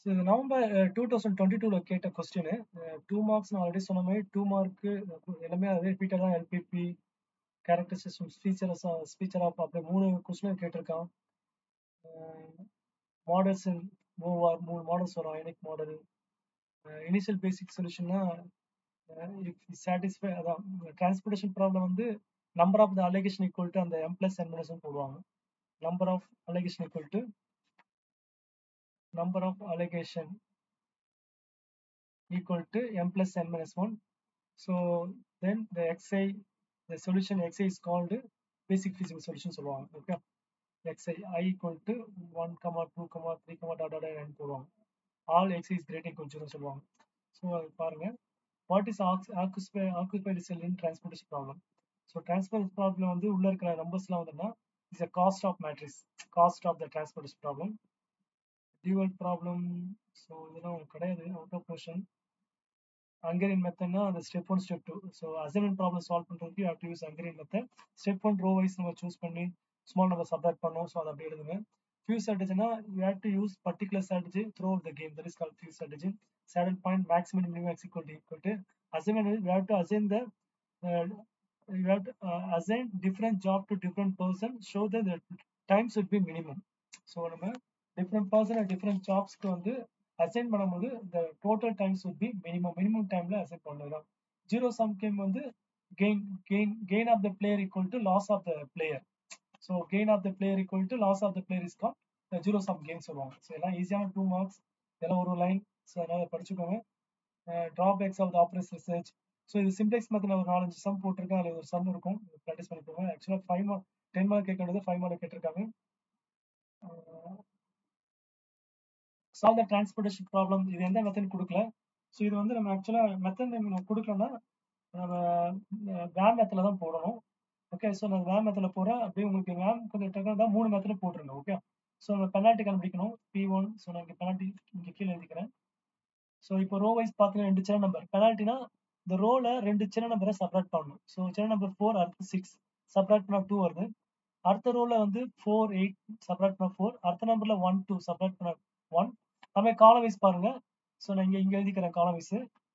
இது November two thousand twenty டூல கேட்ட கொஸ்டின் டூ மார்க்ஸ் நான் ஆல்ரெடி சொன்ன மாதிரி டூ மார்க்கு எல்லாமே அதே ரிப்பீட்டட் தான் LPP character system feature feature of அப்படி மூணு கொஸ்டின் கேட்டிருக்கான் மாடல்ஸ் மூவார் மூணு மாடல்ஸ் வரும் ஐனிக் மாடல் இனிஷியல் பேசிக் சொல்யூஷன்னா சாட்டிஸ்ஃபை அதான் டிரான்ஸ்போர்டேஷன் ப்ராப்ளம் வந்து number of the allocation equal to அந்த எம் பிளஸ் என் மைனஸ் போடுவாங்க number of allocation equal to number of allegation equal to m plus n minus 1 so then the xi the solution xi is called basic physical solution சொல்லுவாங்க okay xi i equal to 1 comma 2 comma 3 comma dot dot n போடுவாங்க all xi is greater equal to 0 சொல்லுவாங்க so அது பாருங்க what is occupied cell in transportation problem so transport problem வந்து உள்ள இருக்கிற நம்பர்ஸ்லாம் வந்துன்னா is a cost of matrix cost of the transportation problem dual problem so இதெல்லாம் கிடையாது அவுட் ஆஃப் கொஷன் ஹங்கரியன் மெத்தட்னா அந்த step one step two so assignment problem solve பண்ணுறதுக்கு you to use Hungarian method step one row wise நம்ம choose பண்ணி small number subtract பண்ணோம் so அதை அப்படி எழுதுங்க few ஸ்ட்ராட்டஜினா you have to use particular strategy through the game that is call pure strategy saddle point max minimum minimum equal to equal to assignment you have to assign the you have to uh, assign different job to different person show that the time should be minimum so நம்ம different person different ஜாப்ஸ்க்கு வந்து assign பண்ணும்போது இந்த total times would be minimum minimum டைம்ல assign பண்ணலாம் zero sum game வந்து gain gain gain of the player equal to loss of the player so gain of the player equal to loss of the player is call zero sum game சொல்லுவாங்க so எல்லாம் ஈஸியான two marks இதெல்லாம் ஒரு line so அதனால படிச்சுக்கோங்க drawbacks of the operations research so இது simplex மெத்தில் ஒரு நாலஞ்சு சம் போட்டிருக்கேன் அதில் ஒரு சம் இருக்கும் ப்ராக்டிஸ் பண்ணிக்கோங்க ஆக்சுவலாக ஃபைவ் மார்க் டென் மார்க் கேட்கறது ஃபைவ் மார்க் கேட்டிருக்காங்க சால்வ் த டிரான்ஸ்போர்டேஷன் ப்ராப்ளம் இது எந்த மெத்தட் கொடுக்கல ஸோ இது வந்து நம்ம ஆக்சுவலாக மெத்தட் நம்ம கொடுக்கலன்னா நம்ம வேம் மெத்தில் தான் போடணும் ஓகே ஸோ நான் வேம் மெத்தில் போகிறேன் அப்படியே உங்களுக்கு வேம் கொஞ்சம் டக்குனு தான் மூணு மெத்தில் போட்டுருங்க ஓகே ஸோ நம்ம பெனால்ட்டி கண்டுபிடிக்கணும் பி ஒன் ஸோ நான் இங்கே பெனால்ட்டி இங்கே கீழே எழுதிக்கிறேன் ஸோ இப்போ ரோ வைஸ் பார்த்தீங்கன்னா ரெண்டு சின்ன நம்பர் பெனால்ட்டினா இந்த ரோல ரெண்டு சின்ன நம்பரை சப்ராக்ட் பண்ணணும் ஸோ சின்ன நம்பர் ஃபோர் அடுத்து சிக்ஸ் சப்ராக்ட் பண்ணால் டூ வருது அடுத்த ரோல வந்து ஃபோர் எயிட் சப்ராக்ட் பண்ண ஃபோர் அடுத்த நம்பர்ல ஒன் டூ சப்ராக்ட் பண்ண ஒன் நம்ம காலம் வைஸ் பாருங்க ஸோ நான் இங்கே இங்கே எழுதிக்கிறேன் காலம் வைஸ்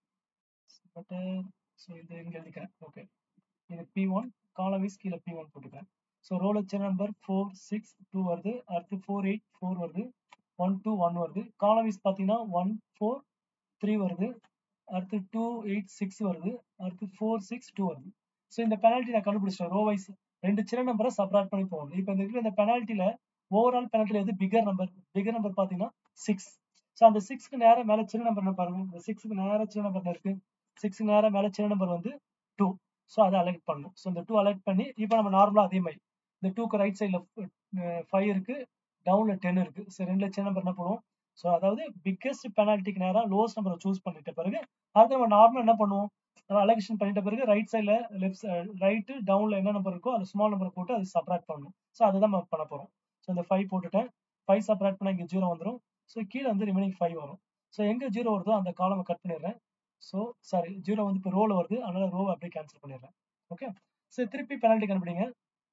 பட் ஸோ இது இங்கே எழுதிக்கிறேன் ஓகே இது பி ஒன் காலம் வைஸ் கீழே பி ஒன் போட்டுக்கிறேன் ஸோ ரோல சின்ன நம்பர் ஃபோர் சிக்ஸ் டூ வருது அடுத்து ஃபோர் எயிட் ஃபோர் வருது ஒன் டூ ஒன் வருது காலம் வைஸ் பார்த்தீங்கன்னா ஒன் ஃபோர் த்ரீ வருது அடுத்து டூ எயிட் சிக்ஸ் வருது அடுத்து ஃபோர் சிக்ஸ் டூ வருது ஸோ இந்த பெனால்ட்டி நான் கண்டுபிடிச்சிட்டேன் ரோ வைஸ் ரெண்டு சின்ன நம்பரை சப்ராக்ட் பண்ணி போகணும் இப்போ இந்த இந்த பெனால்ட்டியில ஓவரால் பெனால்ட்டில எது பிகர் நம்பர் பிகர் நம்பர் பார்த்தீங்கன்னா சிக்ஸ் ஸோ அந்த சிக்ஸ்க்கு நேரம் மேலே சின்ன நம்பர் பாருங்க இந்த சிக்ஸ்க்கு நேரம் சின்ன நம்பர் இருக்கு சிக்ஸ்க்கு நேரம் மேலே சின்ன நம்பர் வந்து டூ ஸோ அதை அலெக்ட் பண்ணணும் ஸோ இந்த டூ அலெக்ட் பண்ணி இப்போ நம்ம நார்மலாக அதே மாதிரி இந்த டூக்கு ரைட் சைடில் ஃபைவ் இருக்கு டவுன்ல டென் இருக்கு ஸோ ரெண்டுல சின்ன நம்பர் என்ன பண்ணுவோம் ஸோ அதாவது பிக்கெஸ்ட் பெனால்ட்டிக்கு நேரம் லோவஸ்ட் நம்பரை சூஸ் பண்ணிட்ட பிறகு அடுத்து நம்ம நார்மலாக என்ன பண்ணுவோம் நம்ம அலெக்ஷன் பண்ணிட்ட பிறகு ரைட் சைடில் லெஃப்ட் ரைட்டு டவுனில் என்ன நம்பர் இருக்கோ அது ஸ்மால் நம்பர் போட்டு அது சப்ராக்ட் பண்ணணும் ஸோ அதுதான் நம்ம பண்ண போகிறோம் ஸோ இந்த ஃபைவ் போட்டுட்டேன் ஃபைவ் சப்ராக்ட் பண்ணால் இங்கே ஜீரோ வந்துடும் ஸோ கீழே வந்து ரிமைனிங் ஃபைவ் வரும் ஸோ எங்கே ஜீரோ வருதோ அந்த காலமை கட் பண்ணிடுறேன் ஸோ சாரி ஜீரோ வந்து இப்போ ரோவில் வருது அதனால ரோவை அப்படியே கேன்சல் பண்ணிடுறேன் ஓகே ஸோ திருப்பி பெனால்ட்டி கண்டுபிடிங்க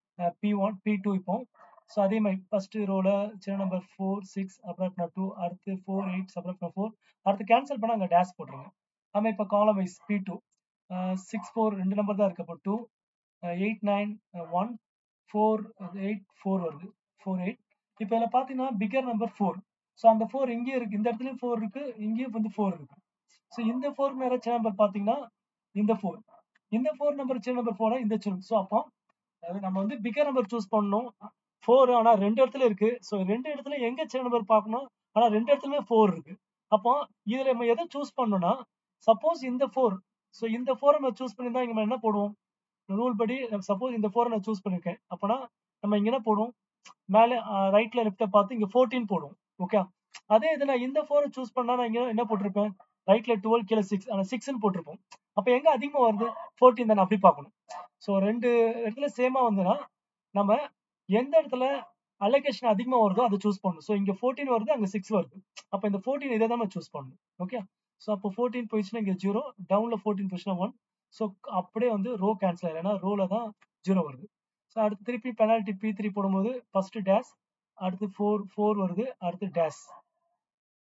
பி ஒன் பி டூ இப்போ ஸோ அதே மாதிரி ஃபர்ஸ்ட் ரோல சின்ன நம்பர் ஃபோர் சிக்ஸ் அப்புறம் பண்ண டூ அடுத்து ஃபோர் எயிட் அப்புறம் பண்ண ஃபோர் அடுத்து கேன்சல் பண்ண அங்கே டேஷ் போட்டுருங்க நம்ம இப்போ column wise P two six four ரெண்டு நம்பர் தான் இருக்கு அப்போ two eight nine one four eight four வருது ஃபோர் எயிட் இப்போ இதில் பார்த்தீங்கன்னா பிகர் நம்பர் ஃபோர் ஸோ அந்த ஃபோர் இங்கேயும் இருக்கு இந்த இடத்துலயும் ஃபோர் இருக்கு இங்கேயும் வந்து ஃபோர் இருக்கு ஸோ இந்த ஃபோர் மேல சின்ன நம்பர் பார்த்தீங்கன்னா இந்த ஃபோர் இந்த ஃபோர் நம்பர் சின்ன நம்பர் ஃபோர் இந்த சின்ன ஸோ அப்போ அதாவது நம்ம வந்து பிகர் நம்பர் சூஸ் பண்ணணும் ஃபோர் ஆனா ரெண்டு இடத்துல இருக்கு ஸோ ரெண்டு இடத்துல எங்க சின்ன நம்பர் பார்க்கணும் ஆனா ரெண்டு இடத்துலயுமே ஃபோர் இருக்கு அப்போ இதுல நம்ம எதை சூஸ் பண்ணணும்னா சப்போஸ் இந்த ஃபோர் ஸோ இந்த ஃபோரை நம்ம சூஸ் பண்ணியிருந்தா இங்க நம்ம என்ன போடுவோம் ரூல் படி சப்போஸ் இந்த ஃபோரை நான் சூஸ் பண்ணிருக்கேன் அப்போனா நம்ம இங்க என்ன போடுவோம் மேலே ரைட்ல லெஃப்ட பார்த்து இங்க ஃபோர்டீன் போடுவோம் ஓகே அதே இது நான் இந்த ஃபோரை சூஸ் பண்ணா நான் இங்க என்ன போட்டிருப்பேன் ரைட்ல டுவெல் கீழே சிக்ஸ் ஆனால் சிக்ஸ்னு போட்டிருப்போம் அப்போ எங்க அதிகமா வருது ஃபோர்டீன் தானே அப்படி பார்க்கணும் ஸோ ரெண்டு இடத்துல சேமா வந்துன்னா நம்ம எந்த இடத்துல அலோகேஷன் அதிகமா வருதோ அதை சூஸ் பண்ணணும் ஸோ இங்க ஃபோர்டீன் வருது அங்க சிக்ஸ் வருது அப்போ இந்த ஃபோர்டீன் இதை தான் நம்ம சூஸ் பண்ணணும் ஓகே ஸோ அப்போ ஃபோர்டீன் போயிடுச்சுன்னா இங்க ஜீரோ டவுன்ல ஃபோர்டீன் போயிடுச்சுன்னா ஒன் ஸோ அப்படியே வந்து ரோ கேன்சல் ஆயிடும் ஏன்னா ரோல தான் ஜீரோ வருது ஸோ அடுத்து திருப்பி பெனால்ட்டி பி த்ரீ போடும்போது ஃபர்ஸ்ட் டேஷ் அடுத்து ஃபோர் ஃபோர் வருது அடுத்து டேஷ்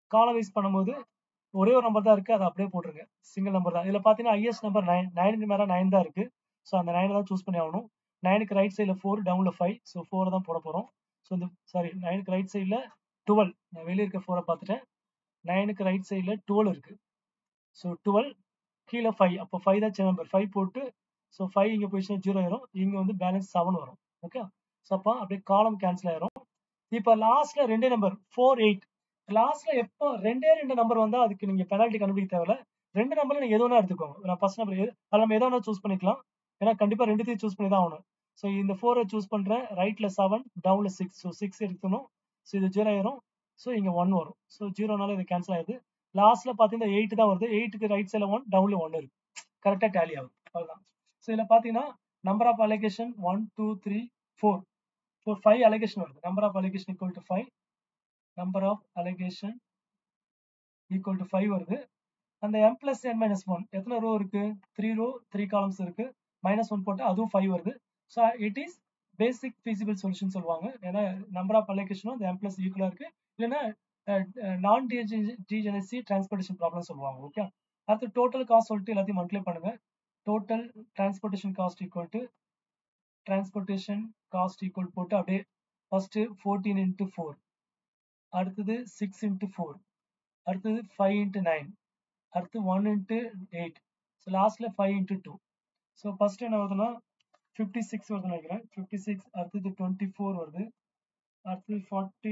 காலம் வைஸ் பண்ணும்போது ஒரே ஒரு நம்பர் தான் இருக்கு அதை அப்படியே போட்டுருங்க சிங்கிள் நம்பர் தான் இதுல பாத்தீங்கன்னா ஐஎஸ் நம்பர் நைன் நைனுக்கு மேல நைன் தான் இருக்கு ஸோ அந்த நைனை தான் சூஸ் பண்ணி ஆகணும் நைனுக்கு ரைட் சைடில் ஃபோர் டவுன்ல ஃபைவ் ஸோ ஃபோர் தான் போட போறோம் ஸோ இந்த சாரி நைனுக்கு ரைட் சைடில் டுவெல் நான் வெளியே இருக்க ஃபோரை பார்த்துட்டேன் நைனுக்கு ரைட் சைடில் டுவெல் இருக்கு ஸோ டுவெல் கீழே ஃபைவ் அப்போ ஃபைவ் தான் சின்ன நம்பர் ஃபைவ் போட்டு ஸோ ஃபைவ் இங்கே போயிடுச்சுன்னா ஜீரோ ஆயிரும் இங்கே வந்து பேலன்ஸ் செவன் வரும் ஓகே ஸோ அப்போ அப்படியே காலம் கேன்சல் ஆயிரும் இப்போ லாஸ்ட்ல ரெண்டே நம்பர் ஃபோர் எயிட் லாஸ்ட்ல எப்போ ரெண்டே ரெண்டு நம்பர் வந்தா அதுக்கு நீங்க பெனால்ட்டி கண்டுபிடிக்க தேவையில்ல ரெண்டு நம்பர்ல நீங்க எது வேணா எடுத்துக்கோங்க நான் ஃபர்ஸ்ட் நம்பர் அதில் நம்ம எதை வேணா சூஸ் பண்ணிக்கலாம் ஏன்னா கண்டிப்பா ரெண்டுத்தையும் சூஸ் பண்ணி தான் ஆகணும் ஸோ இந்த ஃபோரை சூஸ் பண்றேன் ரைட்ல செவன் டவுன்ல சிக்ஸ் ஸோ சிக்ஸ் எடுக்கணும் ஸோ இது ஜீரோ ஆயிரும் ஸோ இங்க ஒன் வரும் ஸோ ஜீரோனால இது கேன்சல் ஆயிடுது லாஸ்ட்ல பாத்தீங்கன்னா எயிட் தான் வருது எயிட்டுக்கு ரைட் சைடில் ஒன் டவுன்ல ஒன் இருக்கு கரெக்டா டேலி ஆகுது அவ்வளவுதான் ஸோ இதுல பாத்தீங்கன்னா number of allocation one two three four four five allocation வருது number of allocation equal to five number of allocation equal to five வருது அந்த M plus N minus one எத்தனை ரோ இருக்கு த்ரீ ரோ த்ரீ காலம்ஸ் இருக்கு minus one போட்டு அதுவும் five வருது so it is basic feasible solution சொல்லுவாங்க ஏன்னா நம்பர் ஆஃப் அலோகேஷனும் அந்த எம் பிளஸ் ஈக்குவலா இருக்கு இல்லைன்னா நான் டிஜெனசி டிரான்ஸ்போர்டேஷன் ப்ராப்ளம் சொல்லுவாங்க ஓகே அடுத்து டோட்டல் காஸ்ட் சொல்லிட்டு எல்லாத்தையும் மல்டிப்ளை பண்ணுங்க total transportation cost equal to transportation cost equal போட்டு அப்படியே ஃபர்ஸ்ட் ஃபோர்டீன் இன்ட்டு ஃபோர் அடுத்தது சிக்ஸ் இன்ட்டு ஃபோர் அடுத்தது ஃபைவ் இன்ட்டு நைன் அடுத்து ஒன் இன்ட்டு எயிட் ஸோ லாஸ்ட்ல five into two so first என்ன வருதுன்னா ஃபிஃப்டி சிக்ஸ் வருதுன்னு நினைக்கிறேன் ஃபிஃப்டி சிக்ஸ் அடுத்தது டுவெண்ட்டி ஃபோர் வருது அடுத்தது forty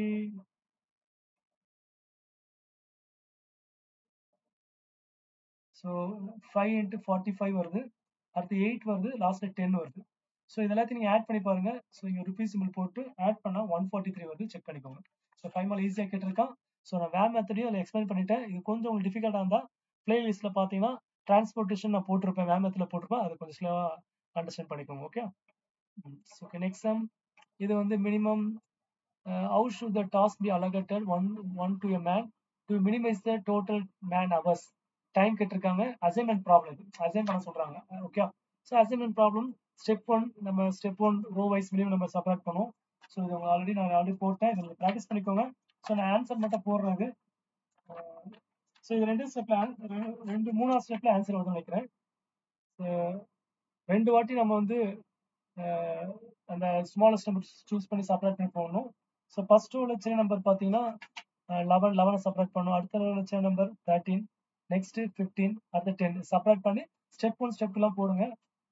so five into forty five வருது அடுத்து எயிட் வருது லாஸ்ட்ல டென் வருது ஸோ இதெல்லாத்தையும் நீங்கள் ஆட் பண்ணி பாருங்க ஸோ இங்கே ருபீஸ் சிம்பிள் போட்டு ஆட் பண்ணால் ஒன் ஃபார்ட்டி த்ரீ வருது செக் பண்ணிக்கோங்க ஸோ ஃபைவ் மால் ஈஸியாக கேட்டிருக்கான் ஸோ நான் வேம் மெத்தடையும் அதில் எக்ஸ்பிளைன் பண்ணிட்டேன் இது கொஞ்சம் உங்களுக்கு டிஃபிகல்ட்டாக இருந்தால் பிளேலிஸ்ட்டில் பார்த்தீங்கன்னா டிரான்ஸ்போர்ட்டேஷன் நான் போட்டிருப்பேன் வேம் மெத்தில் போட்டிருப்பேன் அது கொஞ்சம் ஸ்லோவாக அண்டர்ஸ்டாண்ட் பண்ணிக்கோங்க ஓகே ஓகே நெக்ஸ்ட் சம் இது வந்து minimum how should the task be allocated one one to a man to minimize the total man hours time கேட்டிருக்காங்க அசைன்மெண்ட் ப்ராப்ளம் இது அசைன் பண்ண சொல்றாங்க okay so assignment problem step one நம்ம step one row wise minimum நம்ம separate பண்ணுவோம் so இது already நான் already போட்டேன் இதை நீங்கள் ப்ராக்டிஸ் பண்ணிக்கோங்க ஸோ நான் ஆன்சர் மட்டும் போடுறது ஸோ இது ரெண்டு ஸ்டெப்ல ரெண்டு மூணாவது ஸ்டெப்ல ஆன்சர் வந்து வைக்கிறேன் ரெண்டு வாட்டி நம்ம வந்து அந்த ஸ்மாலஸ்ட் நம்பர் சூஸ் பண்ணி செப்பரேட் பண்ணி போடணும் ஸோ ஃபர்ஸ்ட் உள்ள சின்ன நம்பர் பார்த்தீங்கன்னா லெவன் லெவனை செப்பரேட் பண்ணணும் அடுத்த உள்ள சின்ன நம்பர் தேர்ட்டீன் நெக்ஸ்ட் ஃபிஃப்டீன் அடுத்த டென் செப்பரேட் பண்ணி ஸ்டெப் ஒன் ஸ்டெப்லாம் போடுங்க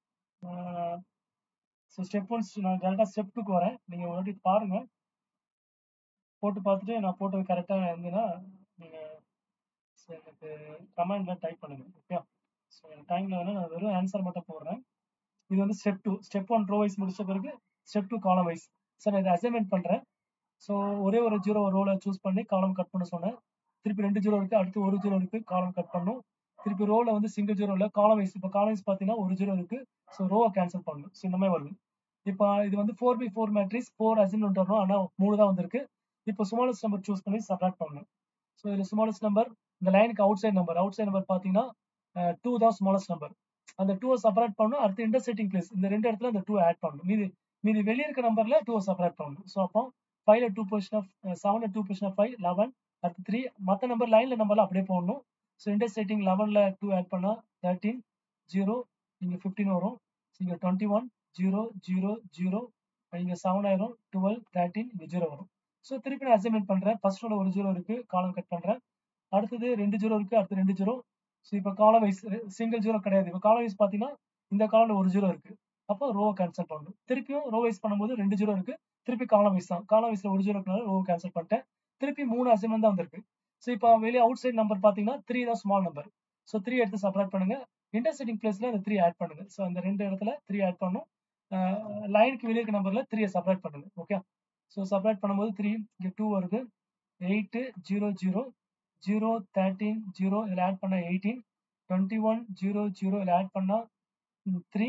ஸோ ஸ்டெப் ஒன் நான் டேரெக்டாக ஸ்டெப் டூக்கு வரேன் நீங்கள் ஒரு வாட்டி பாருங்க போட்டு பார்த்துட்டு நான் போட்டது கரெக்டாக இருந்ததுன்னா நீங்கள் எனக்கு கமெண்ட்ல டைப் பண்ணுங்க ஓகே ஸோ டைம்ல வேணா நான் வெறும் ஆன்சர் மட்டும் போடுறேன் இது வந்து step two step one row wise முடிச்ச பிறகு step two column wise so நான் இதை அசைன்மெண்ட் பண்ணுறேன் ஸோ ஒரே ஒரு ஜீரோ ரோலை சூஸ் பண்ணி காலம் கட் பண்ண சொன்னேன் திருப்பி ரெண்டு ஜீரோ இருக்கு அடுத்து ஒரு ஜீரோ இருக்கு காலம் கட் பண்ணும் திருப்பி ரோல வந்து சிங்கிள் ஜீரோ இல்லை காலம் வைஸ் இப்போ காலம் வைஸ் பார்த்தீங்கன்னா ஒரு ஜீரோ இருக்கு ஸோ ரோவை கேன்சல் பண்ணணும் ஸோ இந்த மாதிரி வருது இப்போ இது வந்து four by four matrix four assignment வரணும் ஆனால் மூணு தான் வந்திருக்கு இப்போ ஸ்மாலஸ்ட் நம்பர் சூஸ் பண்ணி சப்ராக்ட் பண்ணணும் ஸோ இதில் ஸ்மாலஸ்ட் நம்பர் இந்த லைனுக்கு outside number outside number பார்த்தீங்கன்னா டூ தான் ஸ்மாலஸ்ட் நம்பர் அந்த டூவை செப்பரேட் பண்ணணும் அடுத்து இன்டர்செட்டிங் பிளேஸ் இந்த ரெண்டு இடத்துல இந்த டூ ஆட் பண்ணணும் மீதி மீதி வெளியே இருக்க நம்பர்ல டூ செப்பரேட் பண்ணணும் ஸோ அப்போ ஃபைவ்ல டூ பொசிஷன் ஆஃப் செவன்ல two position of five eleven அடுத்து த்ரீ மற்ற நம்பர் லைன்ல நம்பர்ல அப்படியே போடணும் ஸோ இன்டர்செட்டிங் லெவன்ல டூ ஆட் பண்ணா தேர்ட்டீன் ஜீரோ இங்கே ஃபிஃப்டீன் வரும் இங்கே twenty one zero zero zero இங்கே செவன் ஆயிரும் டுவெல் தேர்ட்டீன் இங்கே ஜீரோ வரும் ஸோ திருப்பி நான் அசைன்மெண்ட் பண்றேன் ஃபர்ஸ்டோட ஒரு ஜீரோ இருக்கு காலம் கட் பண்றேன் அடுத்தது ரெண்டு ஜீரோ இருக்கு அடுத்து ரெண்டு ஜீரோ ஸோ இப்போ காலம் வைஸ் சிங்கிள் ஜீரோ கிடையாது இப்போ காலம் வைஸ் பார்த்தீங்கன்னா இந்த காலம்ல ஒரு ஜீரோ இருக்கு அப்போ ரோவை கேன்சல் பண்ணணும் திருப்பியும் ரோ வைஸ் பண்ணும்போது ரெண்டு ஜீரோ இருக்கு திருப்பி காலம் வைஸ் தான் காலம் வைஸ்ல ஒரு ஜீரோ இருக்கனால ரோவை கேன்சல் பண்ணிட்டேன் திருப்பி மூணு அசைன்மெண்ட் தான் வந்திருக்கு ஸோ இப்போ வெளியே அவுட் சைட் நம்பர் பார்த்தீங்கன்னா த்ரீ தான் ஸ்மால் நம்பர் ஸோ த்ரீ எடுத்து செப்பரேட் பண்ணுங்க இன்டர்செட்டிங் பிளேஸ்ல இந்த த்ரீ ஆட் பண்ணுங்க ஸோ அந்த ரெண்டு இடத்துல த்ரீ ஆட் பண்ணும் லைனுக்கு வெளியே இருக்க நம்பர்ல த்ரீயை செப்பரேட் பண்ணுங்க ஓகே ஸோ செப்பரேட் பண்ணும்போது த்ரீ இங்கே டூ வருது eight zero zero zero thirteen zero இதில் ஆட் பண்ண eighteen twenty one zero zero இதில் ஆட் பண்ணால் த்ரீ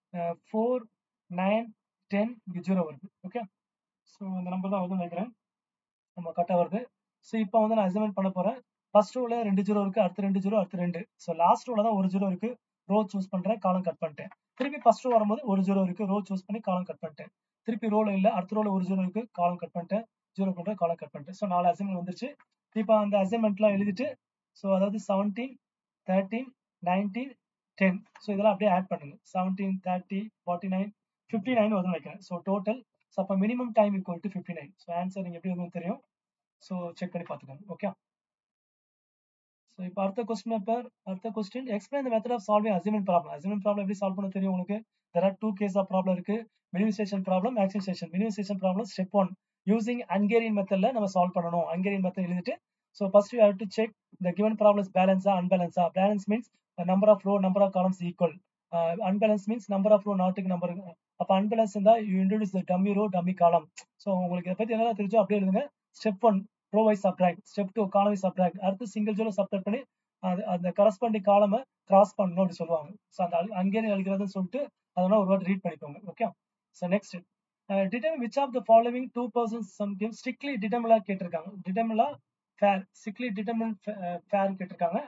ஃபோர் நைன் டென் இங்கே ஜீரோ வருது ஓகே ஸோ இந்த நம்பர் தான் வருதுன்னு நினைக்கிறேன் நம்ம கரெக்டாக வருது ஸோ இப்போ வந்து நான் அசைன்மெண்ட் பண்ண போகிறேன் ஃபர்ஸ்ட் ரோல ரெண்டு ஜீரோ இருக்கு அடுத்து ரெண்டு ஜீரோ அடுத்து ரெண்டு ஸோ லாஸ்ட் ரோல தான் ஒரு ஜீரோ இருக்கு ரோ சூஸ் பண்றேன் காலம் கட் பண்ணிட்டேன் திருப்பி ஃபர்ஸ்ட் ரோ வரும்போது ஒரு ஜீரோ இருக்கு ரோ சூஸ் பண்ணி காலம் கட் பண்ணிட்டேன் திருப்பி ரோல இல்ல அடுத்த ரோல ஒரு ஜீரோ இருக்கு காலம் கட் பண்ணிட்டேன் ஜீரோ பண்றேன் காலம் கட் பண்ணிட்டேன் ஸோ நாலு அசைன்மெண்ட் வந்துருச்சு இப்போ அந்த அசைன்மெண்ட்லாம் எழுதிட்டு ஸோ அதாவது seventeen thirteen nineteen ten so இதெல்லாம் அப்படியே ஆட் பண்ணுங்க seventeen thirty forty nine fifty nine வந்து வைக்கிறேன் ஸோ டோட்டல் ஸோ அப்போ minimum time equal to fifty nine so answer நீங்கள் எப்படி வந்து தெரியும் ஸோ செக் பண்ணி பார்த்துக்கோங்க ஓகே ஸோ இப்போ அடுத்த கொஸ்டின் பேப்பர் அடுத்த question explain the method of solving assignment problem assignment problem எப்படி சால்வ் பண்ண தெரியும் உங்களுக்கு there are two case of problem இருக்கு minimization problem maximization minimization problem step one using Hungarian மெத்தட்ல நம்ம சால்வ் பண்ணணும் அங்கேரியன் மெத்தட் எழுதிட்டு so first you have to check the given problems பேலன்ஸா அன்பேலன்ஸா balance means number of row number of columns equal unbalance means number of row நாட்டுக்கு number அப்போ unbalance இருந்தால் you introduce the dummy row dummy column so உங்களுக்கு இதை பற்றி என்ன தெரிஞ்சோ அப்படியே எழுதுங்க step one row wise subtract step two column wise subtract அடுத்து சிங்கிள் ஜோல சப்ட்ராக்ட் பண்ணி அது அந்த கரஸ்பாண்டிங் காலமை கிராஸ் பண்ணணும் அப்படி சொல்லுவாங்க ஸோ அந்த அங்கேயே அழிக்கிறதுன்னு சொல்லிட்டு அதெல்லாம் ஒரு வாட்டி ரீட் பண்ணிக்கோங்க okay so next determine which of the following two persons sum game strictly டிட்டர்மிலா கேட்டிருக்காங்க டிட்டர்மிலா ஃபேர் ஸ்ட்ரிக்ட்லி டிட்டர்மின் ஃபேர் கேட்டிருக்காங்க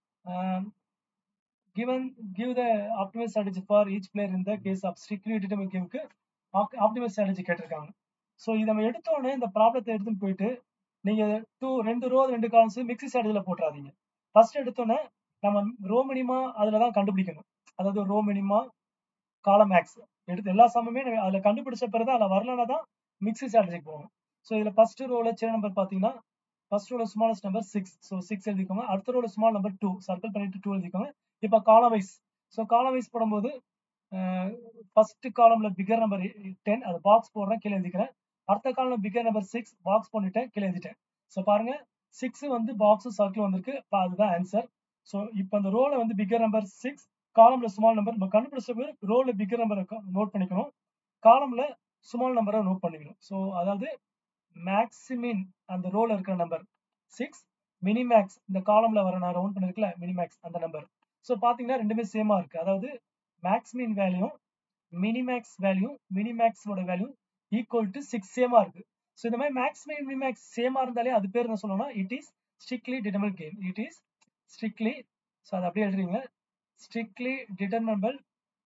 given give the optimal strategy for each player in the case of strictly determined கேமுக்கு optimal strategy கேட்டிருக்காங்க so இதை நம்ம எடுத்த உடனே இந்த ப்ராப்ளத்தை எடுத்துன்னு போயிட்டு நீங்க டூ ரெண்டு ரோ ரெண்டு காலம்ஸ் மிக்சி ஸ்ட்ராட்டஜில போட்டுறாதீங்க ஃபர்ஸ்ட் எடுத்தோன்னே நம்ம ரோ மினிமா அதுல தான் கண்டுபிடிக்கணும் அதாவது ரோ மினிமா காலம் மேக்ஸ் எடுத்து எல்லா சமமே அதுல கண்டுபிடிச்ச பிறகு அதுல வரலன்னா தான் மிக்சி ஸ்ட்ராட்டஜிக்கு போகணும் ஸோ இதுல ஃபர்ஸ்ட் ரோல சின்ன நம்பர் பாத்தீங்கன்னா ஃபர்ஸ்ட் ரோல smallest number six so six எழுதிக்கோங்க அடுத்த ரோல ஸ்மால் நம்பர் டூ சர்க்கிள் பண்ணிட்டு டூ எழுதிக்கோங்க இப்போ column wise so column wise போடும்போது ஃபர்ஸ்ட் காலம்ல பிகர் நம்பர் டென் அது பாக்ஸ் போடுறேன் கீழே எழுதிக்கிறேன் அடுத்த காலம் பிகர் நம்பர் சிக்ஸ் பாக்ஸ் பண்ணிட்டேன் கீழே எழுதிட்டேன் ஸோ பாருங்க சிக்ஸ் வந்து பாக்ஸும் சர்க்கிள் வந்திருக்கு இப்போ அதுதான் ஆன்சர் ஸோ இப்போ அந்த ரோல வந்து பிகர் நம்பர் சிக்ஸ் காலம்ல ஸ்மால் நம்பர் நம்ம கண்டுபிடிச்ச ரோல பிகர் நம்பர் நோட் பண்ணிக்கணும் காலம்ல ஸ்மால் நம்பரை நோட் பண்ணிக்கணும் ஸோ அதாவது மேக்ஸிமின் அந்த ரோல இருக்கிற நம்பர் சிக்ஸ் மினிமேக்ஸ் இந்த காலம்ல வர நான் ரவுண்ட் பண்ணிருக்கல மினிமேக்ஸ் அந்த நம்பர் ஸோ பாத்தீங்கன்னா ரெண்டுமே சேமா இருக்கு அதாவது மேக்ஸிமின் வேல்யூ மினிமேக்ஸ் வேல்யூ மினிமேக்ஸோட வேல்யூ ஈக்குவல் டு சிக்ஸ் சேமா இருக்கு ஸோ இந்த மாதிரி மேக்ஸிமம் மினிமேக்ஸ் சேமா இருந்தாலே அது பேர் என்ன சொல்லணும்னா it is strictly determinable game it is strictly so அதை அப்படியே எழுதுறீங்க ஸ்ட்ரிக்ட்லி டிட்டர்மபிள்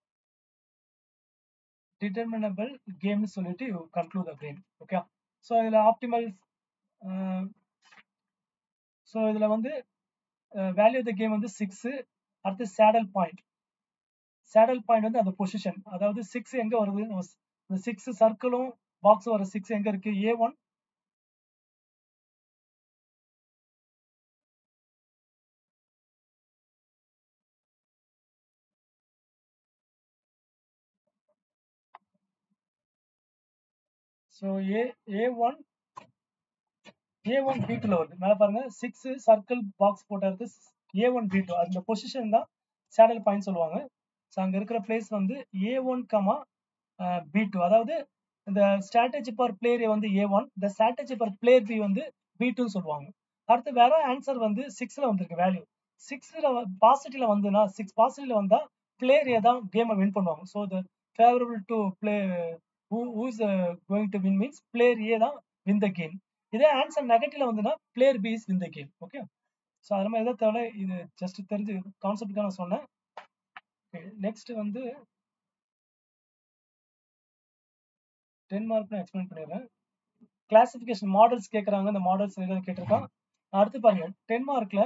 டிட்டர்மினபிள் கேம்னு சொல்லிட்டு you conclude the game okay so இதில் ஆப்டிமல் ஸோ இதில் வந்து வேல்யூ த கேம் வந்து சிக்ஸு அடுத்து சேடல் பாயிண்ட் சேடல் பாயிண்ட் வந்து அந்த பொசிஷன் அதாவது சிக்ஸ் எங்க வருது இந்த சிக்ஸ் சர்க்கிளும் பாக்ஸ் வர சிக்ஸ் எங்க இருக்கு A one so A A one A one B டூல வருது மேலே பாருங்க சிக்ஸ் சர்க்கிள் பாக்ஸ் போட்டது ஏ ஒன் பி டூ அந்த பொசிஷன் தான் சேடல் பாயிண்ட் சொல்லுவாங்க ஸோ அங்கே இருக்கிற பிளேஸ் வந்து A one comma B two அதாவது இந்த ஸ்ட்ராட்டஜி பர் பிளேயர் வந்து ஏ ஒன் இந்த ஸ்ட்ராட்டஜி பர் பிளேயர் பி வந்து பி டூன்னு சொல்லுவாங்க அடுத்து வேற ஆன்சர் வந்து சிக்ஸ்ல வந்திருக்கு வேல்யூ சிக்ஸ்ல பாசிட்டிவ்ல வந்துன்னா சிக்ஸ் பாசிட்டிவ்ல வந்தா பிளேயர் ஏ தான் கேமை வின் பண்ணுவாங்க so the favourable to play who is going to win means player A தான் வின் த கேம் இதே ஆன்சர் நெகட்டிவ்ல வந்துன்னா player B is win the game okay so அது மாதிரி எதை தேவை இது ஜஸ்ட் தெரிஞ்சு கான்செப்டுக்காக நான் சொன்னேன் நெக்ஸ்ட் வந்து டென் மார்க் நான் எக்ஸ்பிளைன் பண்ணிடுறேன் கிளாசிபிகேஷன் மாடல்ஸ் கேட்குறாங்க இந்த மாடல்ஸ் எதாவது கேட்டிருக்கான் அடுத்து பாருங்க டென் மார்க்ல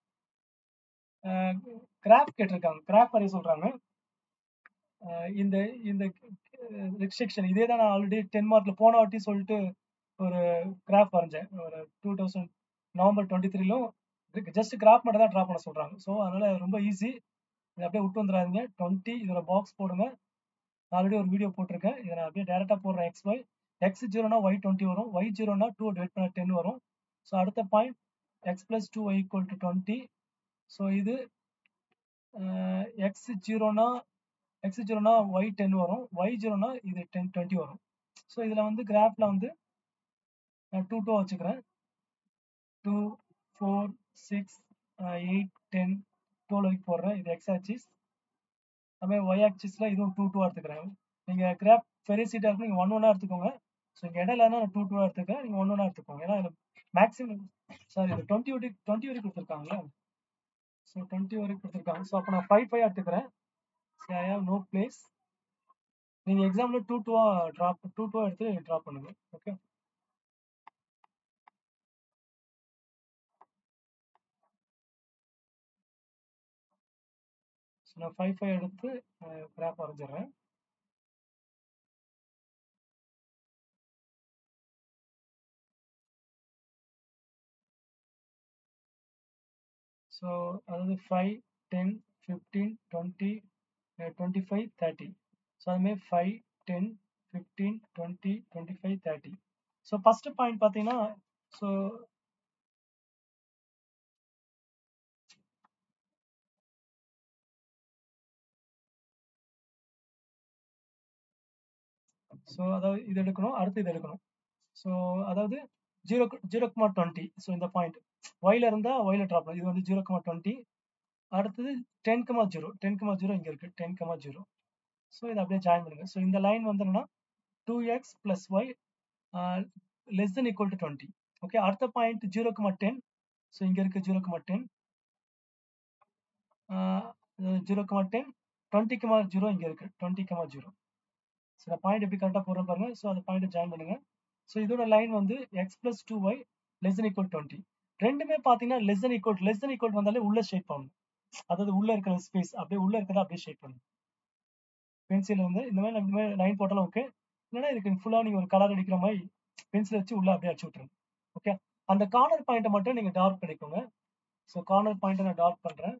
கிராப் கேட்டிருக்காங்க கிராப் வரைய சொல்றாங்க இந்த இந்த ரெஸ்ட்ரிக்ஷன் இதே தான் நான் ஆல்ரெடி டென் மார்க்ல போன வாட்டி சொல்லிட்டு ஒரு கிராஃப் வரைஞ்சேன் ஒரு டூ தௌசண்ட் நவம்பர் டுவெண்ட்டி த்ரீலும் ஜஸ்ட் கிராஃப் மட்டும் தான் ட்ரா பண்ண சொல்றாங்க ஸோ அதனால ரொம்ப ஈஸி இதை அப்படியே விட்டு வந்துடாதீங்க டுவெண்ட்டி இதோட பாக்ஸ் போடுங்க ஆல்ரெடி ஒரு வீடியோ போட்டிருக்கேன் இதை நான் அப்படியே டேரெக்டாக போடுறேன் எக்ஸ் ஒய் எக்ஸ் ஜீரோனா ஒய் டுவெண்ட்டி வரும் ஒய் ஜீரோனா டூ டிவைட் பண்ண டென் வரும் ஸோ அடுத்த point X plus two Y equal to twenty so இது எக்ஸ் ஜீரோனா எக்ஸ் ஜீரோனா ஒய் டென் வரும் ஒய் ஜீரோனா இது டென் டுவெண்ட்டி வரும் ஸோ இதில் வந்து கிராஃபில் வந்து நான் டூ டூ வச்சுக்கிறேன் two four six eight ten twelve வரைக்கும் போடுறேன் இது எக்ஸ் ஆக்சிஸ் அதுமாதிரி ஒய் ஆக்சிஸில் இதுவும் டூ டூவாக எடுத்துக்கிறேன் நீங்கள் கிராப் பெரிய சீட்டாக இருக்கும் நீங்கள் ஒன் ஒன்னாக எடுத்துக்கோங்க ஸோ இங்கே இடையில நான் டூ டூவாக எடுத்துக்கிறேன் நீங்கள் ஒன் ஒன்னாக எடுத்துக்கோங்க ஏன்னா இதில் மேக்ஸிமம் சாரி இது டுவெண்ட்டி வரைக்கும் டுவெண்ட்டி வரைக்கும் கொடுத்துருக்காங்களே ஸோ டுவெண்ட்டி வரைக்கும் கொடுத்துருக்காங்க ஸோ அப்போ நான் ஃபைவ் ஃபைவ் எடுத்துக்கிறேன் so I have no place நீங்கள் எக்ஸாமில் டூ டூவாக ட்ராப் டூ டூவாக எடுத்து ட்ராப் பண்ணுங்க ஓகே ஸோ நான் ஃபைவ் ஃபைவ் எடுத்து கிராஃப் வரைஞ்சிடுறேன் ஸோ அதாவது five ten fifteen twenty twenty five thirty so அதுமாதிரி five ten fifteen twenty twenty five thirty so first point பார்த்தீங்கன்னா ஸோ ஸோ அதாவது இது எடுக்கணும் அடுத்து இது எடுக்கணும் ஸோ அதாவது zero zero comma twenty so இந்த பாயிண்ட் ஒயில இருந்தால் ஒயில ட்ராப் இது வந்து ஜீரோ குமா டுவெண்ட்டி அடுத்தது ten comma zero ten comma zero இங்கே இருக்கு டென் கமா ஜீரோ ஸோ இதை அப்படியே ஜாயின் பண்ணுங்க ஸோ இந்த லைன் வந்து என்னன்னா two X plus Y less than equal to twenty okay அடுத்த point zero comma ten so இங்கே இருக்கு zero comma ten zero comma ten twenty comma zero இங்கே இருக்கு டுவெண்ட்டி கமா ஜீரோ ஸோ இந்த பாயிண்ட் எப்படி கரெக்டாக போடுற பாருங்க ஸோ அந்த பாயிண்ட் ஜாயின் பண்ணுங்க ஸோ இதோட லைன் வந்து X plus two Y less than equal twenty ரெண்டுமே பார்த்தீங்கன்னா less than equal less than equal வந்தாலே உள்ள ஷேப் பண்ணணும் அதாவது உள்ள இருக்கிற ஸ்பேஸ் அப்படியே உள்ள இருக்கிறத அப்படியே ஷேப் பண்ணணும் பென்சில் வந்து இந்த மாதிரி இந்த மாதிரி லைன் போட்டாலும் ஓகே இல்லைன்னா இதுக்கு ஃபுல்லாக நீங்கள் ஒரு கலர் அடிக்கிற மாதிரி பென்சில் வச்சு உள்ள அப்படியே அடிச்சு விட்டுருங்க ஓகே அந்த கார்னர் பாயிண்ட்டை மட்டும் நீங்கள் டார்க் பண்ணிக்கோங்க ஸோ கார்னர் பாயிண்ட்டை நான் டார்க் பண்ணுறேன்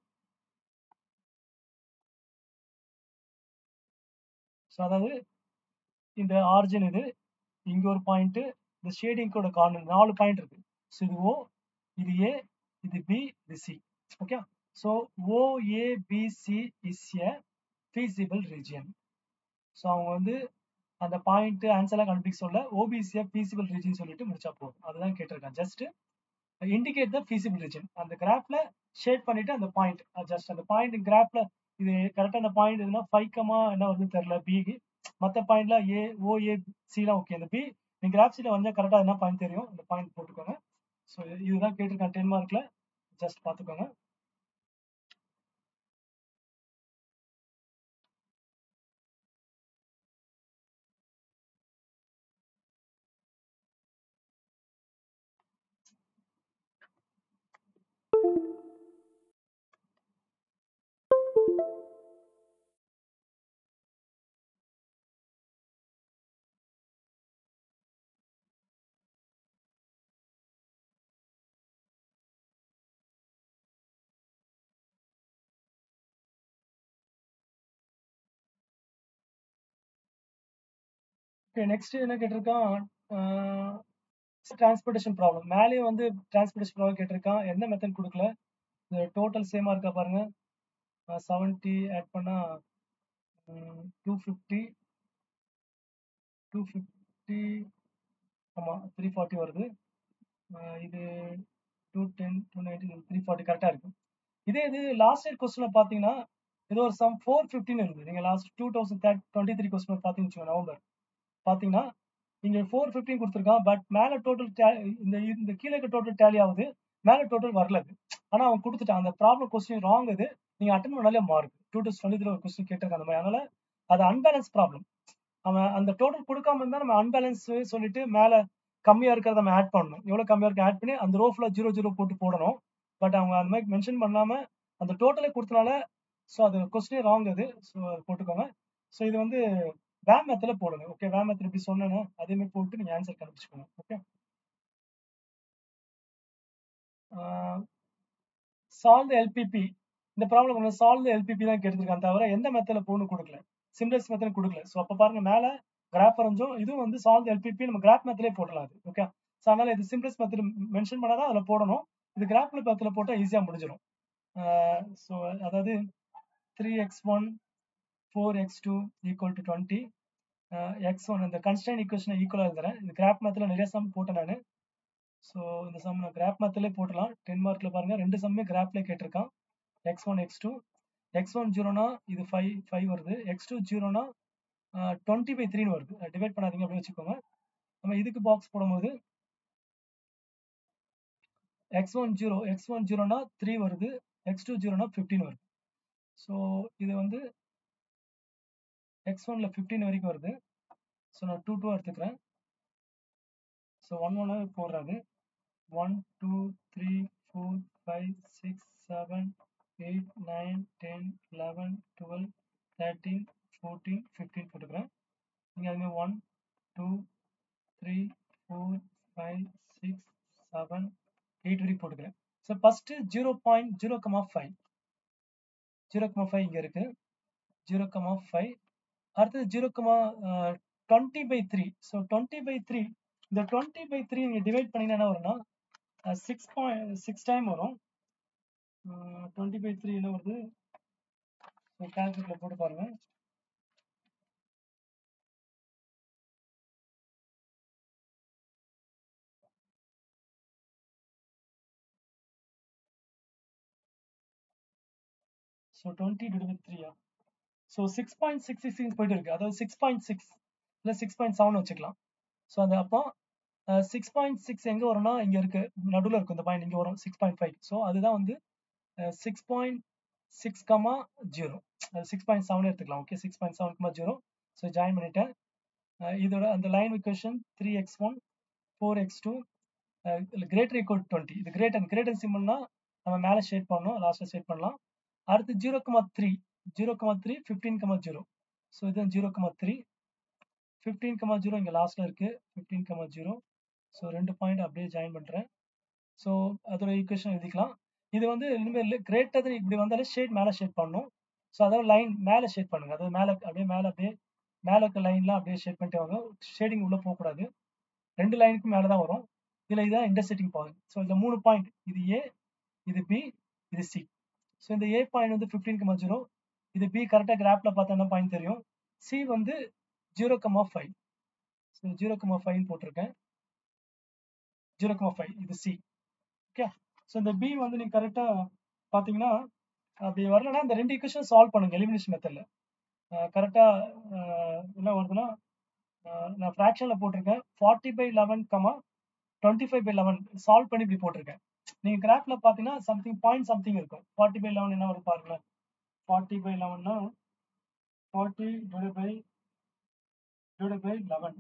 ஸோ அதாவது இந்த ஆரிஜின் இது இங்க ஒரு பாயிண்ட் இந்த ஷேடிங்கோட கார்னர் நாலு பாயிண்ட் இருக்கு ஸோ இது ஓ இது ஏ இது பி இது C okay so OABC is a feasible region so அவங்க வந்து அந்த பாயிண்ட் ஆன்சர்லாம் கண்டுபிடிக்க சொல்ல ஓபிசியை ஃபீசிபிள் ரீஜன் சொல்லிட்டு முடிச்சா போதும் அதுதான் கேட்டிருக்கேன் just indicate the feasible region அந்த கிராஃப்ல ஷேட் பண்ணிட்டு அந்த பாயிண்ட் ஜஸ்ட் அந்த பாயிண்ட் கிராஃப்ல இது கரெக்டாக அந்த பாயிண்ட் எதுனா ஃபைவ் கமா என்ன வந்து தெரியல பி மற்ற பாயிண்ட்ல ஏ ஓ ஏ சிலாம் ஓகே இந்த பி நீங்க கிராஃப் சீட்ல வந்து கரெக்டாக என்ன பாயிண்ட் தெரியும் இந்த பாயிண்ட் போட்டுக்கோங்க ஸோ இதுதான் கேட்டிருக்கேன் டென் மார்க்ல ஜஸ்ட் பார்த்துக்கோங்க ஓகே நெக்ஸ்ட் என்ன கேட்டிருக்கான் டிரான்ஸ்போர்டேஷன் ப்ராப்ளம் மேலேயே வந்து டிரான்ஸ்போர்டேஷன் ப்ராப்ளம் கேட்டிருக்கான் எந்த மெத்தட் கொடுக்கல டோட்டல் சேமா இருக்கா பாருங்க செவன்ட்டி ஆட் பண்ணா டூ ஃபிஃப்டி டூ ஃபிஃப்டி ஆமாம் த்ரீ ஃபார்ட்டி வருது இது two ten two ninety three forty கரெக்டாக இருக்கு இதே இது லாஸ்ட் இயர் கொஸ்டினில் பார்த்தீங்கன்னா இது ஒரு சம் ஃபோர் ஃபிஃப்டின்னு இருக்குது நீங்கள் last two thousand third twenty three question பார்த்தீங்கன்னு நவம்பர் பார்த்தீங்கன்னா இங்கே ஃபோர் ஃபிஃப்டின் கொடுத்துருக்கான் பட் மேலே டோட்டல் இந்த இந்த கீழே இருக்க டோட்டல் டேலி ஆகுது மேலே டோட்டல் வரல அது ஆனால் அவன் கொடுத்துட்டான் அந்த ப்ராப்ளம் கொஸ்டின் ராங் இது நீங்கள் அட்டன் பண்ணாலே mark two two twenty three ஒரு கொஸ்டின் கேட்டிருக்கான் அந்த மாதிரி அதனால அது அன்பேலன்ஸ் ப்ராப்ளம் அவன் அந்த டோட்டல் கொடுக்காம இருந்தால் நம்ம அன்பேலன்ஸ் சொல்லிட்டு மேலே கம்மியாக இருக்கிறத நம்ம ஆட் பண்ணணும் எவ்வளோ கம்மியாக இருக்கு ஆட் பண்ணி அந்த ரோ ஃபுல்லாக ஜீரோ ஜீரோ போட்டு போடணும் பட் அவங்க அந்த மாதிரி மென்ஷன் பண்ணாம அந்த டோட்டலே கொடுத்தனால ஸோ அது கொஸ்டினே ராங் அது ஸோ அது போட்டுக்கோங்க ஸோ இது வந்து வேம் மெத்தில் போடுங்க ஓகே வேம் மெத்தில் இப்படி சொன்னேன்னு அதே மாதிரி போட்டு நீங்கள் ஆன்சர் கண்டுபிடிச்சிக்கோங்க ஓகே சால்வ் எல்பிபி இந்த ப்ராப்ளம் ஒன்று சால்வ் எல்பிபி தான் கேட்டிருக்கான் தவிர எந்த மெத்தடில் போகணும் கொடுக்கல சிம்பிளஸ் மெத்தட் கொடுக்கல ஸோ அப்போ பாருங்க மேலே கிராஃப் வரைஞ்சும் இதுவும் வந்து சால்வ் எல்பிபி நம்ம கிராஃப் மெத்தலே போடலாம் அது ஓகே ஸோ அதனால இது சிம்பிளஸ் மெத்தட் மென்ஷன் பண்ணாதான் அதில் போடணும் இது கிராஃப் மெத்தடில் போட்டால் ஈஸியாக முடிஞ்சிடும் ஸோ அதாவது three X one four X two equal to twenty X one இந்த கன்ஸ்டைன் ஈக்குவேஷனை ஈக்குவலாக எழுதுறேன் இது கிராஃப் மெத்தில் நிறைய சம் போட்டேன் நான் ஸோ இந்த சம் நான் கிராஃப் மெத்திலே போட்டலாம் டென் மார்க்கில் பாருங்கள் ரெண்டு சம்மே கிராஃப்லேயே கேட்டிருக்கான் X one X two X one ஜீரோனா இது ஃபைவ் ஃபைவ் வருது எக்ஸ் டூ ஜீரோனா டுவெண்ட்டி பை த்ரீன்னு வருது டிவைட் பண்ணாதீங்க அப்படி வச்சுக்கோங்க நம்ம இதுக்கு பாக்ஸ் போடும்போது X one zero X one ஜீரோனா த்ரீ வருது எக்ஸ் டூ ஜீரோனா ஃபிஃப்டீன் வருது ஸோ இது வந்து எக்ஸ் ஒன்ல ஃபிஃப்டீன் வரைக்கும் வருது ஸோ நான் டூ டூ எடுத்துக்கிறேன் ஸோ ஒன் ஒன்னாக போடுறாது one two three four five six seven eight nine ten eleven twelve thirteen fourteen fifteen போட்டுக்கிறேன் நீங்கள் அதுமாதிரி one two three four five six seven eight வரைக்கும் போட்டுக்கிறேன் so first zero point zero comma five zero comma five இங்கே இருக்குது zero comma five அடுத்தது zero comma twenty by three so twenty by three இந்த twenty by three நீங்கள் divide பண்ணிங்கன்னா என்ன வரும்னா சிக்ஸ் பாயிண்ட் சிக்ஸ் டைம் வரும் டுவெண்ட்டி பை த்ரீ என்ன வருது ஸோ கேல்குலேட்டர் போட்டு பாருங்க ஸோ டுவெண்ட்டி டிவைட் பை த்ரீயா so six point six six போயிட்டு இருக்கு அதாவது சிக்ஸ் பாயிண்ட் சிக்ஸ் இல்லை சிக்ஸ் பாயிண்ட் செவன் வச்சுக்கலாம் ஸோ அது அப்போ சிக்ஸ் பாயிண்ட் சிக்ஸ் எங்கே வரும்னா இங்கே இருக்கு நடுவில் இருக்கும் இந்த பாயிண்ட் இங்கே வரும் சிக்ஸ் பாயிண்ட் ஃபைவ் ஸோ அதுதான் வந்து six point six comma zero six point seven எடுத்துக்கலாம் okay six point seven comma zero so join பண்ணிட்டேன் இதோட அந்த line equation three X one four X two greater equal twenty இது greater greater சிம்பிள்னா நம்ம மேலே ஷேட் பண்ணணும் லாஸ்ட்டில் ஷேட் பண்ணலாம் அடுத்து zero comma three zero comma three fifteen comma zero so இது zero comma three fifteen comma zero இங்கே லாஸ்ட்டில் இருக்குது ஃபிஃப்டீன் கமா ஜீரோ ஸோ ரெண்டு பாயிண்ட் அப்படியே ஜாயின் பண்ணுறேன் ஸோ அதோட ஈக்குவேஷன் எழுதிக்கலாம் இது வந்து இனிமேல் கிரேட்டர் இப்படி வந்தாலே ஷேட் மேலே ஷேட் பண்ணணும் ஸோ அதாவது லைன் மேலே ஷேட் பண்ணுங்க அதாவது மேலே அப்படியே மேலே அப்படியே மேலே இருக்க லைன்லாம் அப்படியே ஷேட் பண்ணிட்டு வாங்க ஷேடிங் உள்ளே போகக்கூடாது ரெண்டு லைனுக்கும் மேலே தான் வரும் இதில் இதுதான் இன்டர்செட்டிங் பாயிண்ட் ஸோ இந்த மூணு பாயிண்ட் இது ஏ இது பி இது சி ஸோ இந்த ஏ பாயிண்ட் வந்து ஃபிஃப்டீன் கமா ஜீரோ இது பி கரெக்டாக கிராஃபில் பார்த்தா என்ன பாயிண்ட் தெரியும் சி வந்து zero comma five so zero comma ஃபைவ்னு போட்டிருக்கேன் ஜீரோ கமா ஃபைவ் இது சி ஓகே ஸோ இந்த பி வந்து நீங்கள் கரெக்டாக பார்த்தீங்கன்னா அப்படி வரலன்னா இந்த ரெண்டு ஈக்குவேஷன் சால்வ் பண்ணுங்க எலிமினேஷன் மெத்தடில் கரெக்டாக என்ன வருதுன்னா நான் ஃப்ராக்ஷனில் போட்டிருக்கேன் forty by eleven comma twenty five by eleven solve பண்ணி இப்படி போட்டிருக்கேன் நீங்கள் கிராஃபில் பார்த்தீங்கன்னா சம்திங் பாயிண்ட் சம்திங் இருக்கும் ஃபார்ட்டி பை லெவன் என்ன வருது பாருங்களேன் ஃபார்ட்டி பை லெவன்னா forty divide by divide by eleven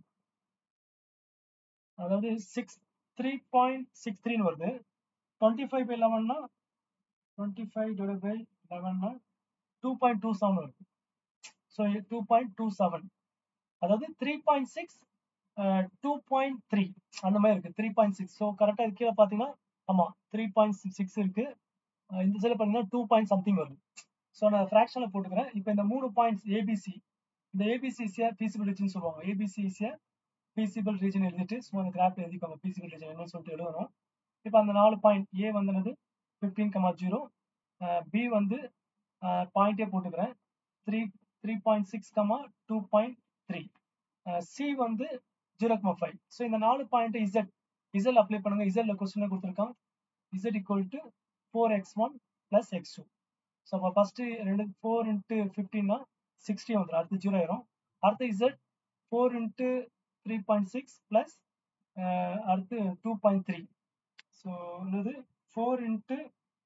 அதாவது சிக்ஸ் த்ரீ பாயிண்ட் சிக்ஸ் த்ரீன்னு வருது டுவெண்ட்டி ஃபைவ் பை லெவன்னா டுவெண்ட்டி ஃபைவ் டிவைட் பை லெவன்னா டூ பாயிண்ட் டூ செவன் வருது so two point two seven அதாவது three point six two point three அந்த மாதிரி இருக்கு த்ரீ பாயிண்ட் சிக்ஸ் ஸோ கரெக்டாக இது கீழே பார்த்தீங்கன்னா ஆமாம் த்ரீ பாயிண்ட் சிக்ஸ் சிக்ஸ் இருக்கு இந்த சைடில் பார்த்தீங்கன்னா டூ பாயிண்ட் சம்திங் வருது ஸோ நான் ஃப்ராக்ஷனில் போட்டுக்கிறேன் இப்போ இந்த மூணு பாயிண்ட்ஸ் ஏபிசி இந்த ஏபிசி ஈஸியாக ஃபீசிபிள் ரீஜன் சொல்லுவாங்க ஏபிசி ஈஸியாக ஃபீசிபிள் ரீஜன் எழுதிட்டு சும்மா அந்த கிராஃப் எழுதிப்பாங்க ஃபீசிபிள் ரீஜன் என்னன்னு சொல்லிட்டு எழுதணும் இப்போ அந்த நாலு பாயிண்ட் ஏ வந்துனது ஃபிஃப்டீன் கமா ஜீரோ பி வந்து பாயிண்டே போட்டுக்கிறேன் three three point six comma two point three C வந்து ஜீரோ கமா ஃபைவ் ஸோ இந்த நாலு பாயிண்ட் இசட் இசட் அப்ளை பண்ணுங்க இசட்ல கொஸ்டின் கொடுத்துருக்கான் Z equal to four X one plus X two so அப்போ ஃபஸ்ட்டு ரெண்டு ஃபோர் இன்ட்டு ஃபிஃப்டின்னா sixty வந்துடும் அடுத்து ஜீரோ ஆயிரும் அடுத்து Z four into three point six plus அடுத்து டூ பாயிண்ட் த்ரீ ஸோ என்னது four into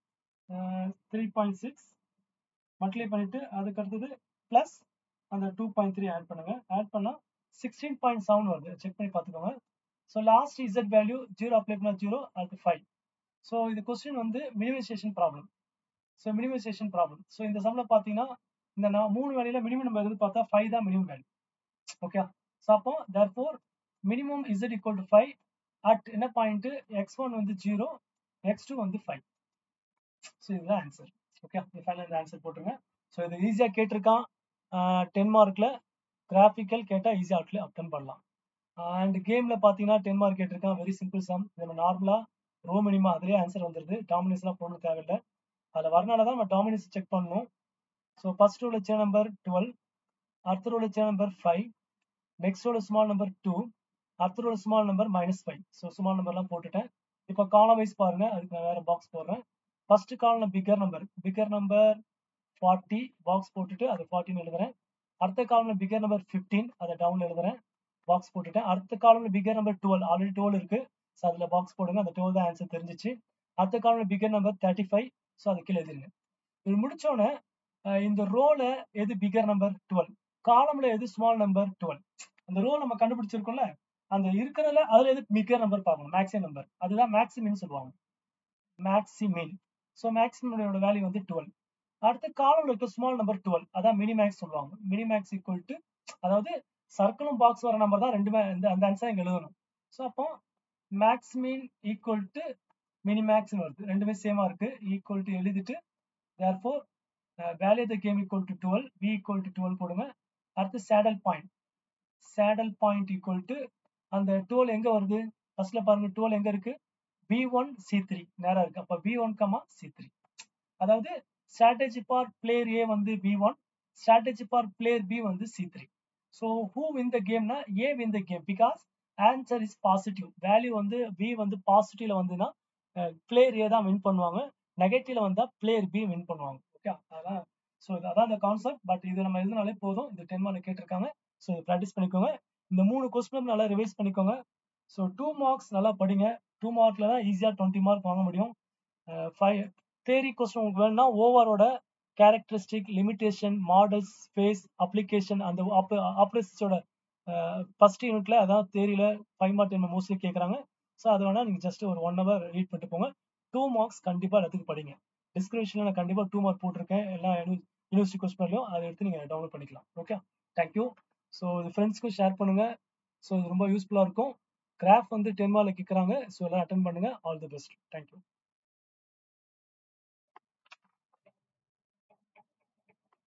three point six multiply பண்ணிட்டு அதுக்கு அடுத்தது ப்ளஸ் அந்த டூ பாயிண்ட் த்ரீ ஆட் பண்ணுங்க ஆட் பண்ணால் சிக்ஸ்டீன் பாயிண்ட் செவன் வருது செக் பண்ணி பார்த்துக்கோங்க so last Z value zero apply பண்ணால் ஜீரோ அது ஃபைவ் ஸோ இது கொஸ்டின் வந்து minimization problem so minimization problem so இந்த சம்மில் பார்த்தீங்கன்னா இந்த நான் மூணு வேலையில் மினிமம் நம்ம எது பார்த்தா ஃபைவ் தான் மினிமம் வேல்யூ ஓகே ஸோ அப்போ therefore minimum Z equal to five at என்ன பாயிண்ட் எக்ஸ் ஒன் வந்து ஜீரோ எக்ஸ் டூ வந்து ஃபைவ் ஸோ இதுதான் ஆன்சர் ஓகே ஃபைனல் இந்த ஆன்சர் போட்டுருங்க ஸோ இது ஈஸியாக கேட்டிருக்கான் டென் மார்க்கில் கிராஃபிக்கல் கேட்டால் ஈஸியாக அட்ல அட்டன் பண்ணலாம் அண்ட் கேமில் பார்த்தீங்கன்னா டென் மார்க் கேட்டிருக்கான் வெரி சிம்பிள் சம் நம்ம நார்மலாக ரோ மினிமா அதுலேயே ஆன்சர் வந்துடுது டாமினேஸ்லாம் போடணும் தேவையில்லை அதில் வரனால தான் நம்ம டாமினேஸ் செக் பண்ணணும் ஸோ ஃபர்ஸ்ட் ரோல சே நம்பர் டுவெல் அடுத்த ரோல சே நம்பர் ஃபைவ் நெக்ஸ்ட் ரோல ஸ்மால் நம்பர் டூ அடுத்த ரோல small number minus five so small நம்பர்லாம் போட்டுட்டேன் இப்போ காலம் வைஸ் பாருங்க அதுக்கு நான் வேற பாக்ஸ் போடுறேன் first column bigger number figure number forty box போட்டுட்டு அது ஃபார்ட்டின்னு எழுதுறேன் அடுத்த காலம்ல பிகர் நம்பர் ஃபிஃப்டீன் அதை டவுன் எழுதுறேன் பாக்ஸ் போட்டுட்டேன் அடுத்த காலம்ல figure number twelve already twelve இருக்கு ஸோ அதில் பாக்ஸ் போடுங்க அந்த டுவெல் தான் ஆன்சர் தெரிஞ்சிச்சு அடுத்த காலம்ல figure number thirty five so அது கீழே எழுதிருங்க இது முடிச்சோடனே இந்த ரோல எது பிகர் நம்பர் டுவெல் காலம்ல எது ஸ்மால் நம்பர் டுவெல் அந்த ரோ நம்ம கண்டுபிடிச்சிருக்கோம்ல அந்த இருக்கிறதுல அதுல எது பிகர் நம்பர் பார்க்கணும் மேக்ஸிமம் நம்பர் அதுதான் மேக்ஸிமின் சொல்லுவாங்க மேக்ஸிமின் ஸோ மேக்ஸிமோட வேல்யூ வந்து டுவெல் அடுத்து காலம்ல இருக்க ஸ்மால் நம்பர் டுவெல் அதான் மினிமேக்ஸ் சொல்லுவாங்க மினிமேக்ஸ் ஈக்குவல் டு அதாவது சர்க்கிளும் பாக்ஸ் வர நம்பர் தான் ரெண்டுமே இந்த அந்த ஆன்சர் இங்க எழுதணும் ஸோ அப்போ maximin equal to minimax வருது ரெண்டுமே சேமா இருக்கு ஈக்குவல் டு எழுதிட்டு therefore value the game equal to twelve B equal to twelve போடுங்க அடுத்து saddle point saddle point equal to அந்த டுவெல் எங்க வருது ஃபர்ஸ்ட்ல பாருங்க டுவெல் எங்க இருக்கு பி ஒன் சி த்ரீ நேரா இருக்கு அப்ப B one comma C three அதாவது ஸ்ட்ராட்டஜி ஃபார் பிளேயர் ஏ வந்து B one strategy for player B வந்து C three so who win the கேம்னா A win the game because answer is positive value வந்து B வந்து பாசிட்டிவ்ல வந்துன்னா player A தான் win பண்ணுவாங்க நெகட்டிவ்ல வந்தா பிளேயர் பி வின் பண்ணுவாங்க ஓகே அதான் ஸோ அதான் இந்த கான்செப்ட் பட் இது நம்ம எழுதினாலே போதும் இது டென் மார்க் கேட்டிருக்காங்க ஸோ ப்ராக்டிஸ் பண்ணிக்கோங்க இந்த மூணு கொஸ்டின் நல்லா ரிவைஸ் பண்ணிக்கோங்க ஸோ டூ மார்க்ஸ் நல்லா படிங்க டூ மார்க்ல தான் ஈஸியாக டுவெண்ட்டி மார்க் வாங்க முடியும் ஃபைவ் தேரி கொஸ்டின் உங்களுக்கு வேணும்னா ஓவரோட characteristic limitation models phase application அந்த ஆப்ரேசிஸோட ஃபர்ஸ்ட் யூனிட்ல அதான் தேரியில ஃபைவ் மார்க் டென் மோஸ்ட்லி கேட்குறாங்க ஸோ அது வேணா நீங்கள் ஜஸ்ட் ஒரு ஒன் ஹவர் ரீட் பண்ணிட்டு போங்க டூ மார்க்ஸ் கண்டிப்பாக எல்லாத்துக்கும் படிங்க டிஸ்கிரிப்ஷனில் நான் கண்டிப்பாக டூ மார்க் போட்டிருக்கேன் எல்லா யூனிவர்சிட்டி கொஸ்டின்லையும் அதை எடுத்து நீங்கள் டவுன்லோட் பண்ணிக்கலாம் ஓகே தேங்க்யூ ஸோ இது ஃப்ரெண்ட்ஸ்க்கும் ஷேர் பண்ணுங்க ஸோ இது ரொம்ப யூஸ்ஃபுல்லாக இருக்கும் கிராஃப் வந்து டென் மார்க்ல கேட்குறாங்க ஸோ எல்லாம் அட்டன் பண்ணுங்க ஆல் தி பெஸ்ட் தேங்க்யூ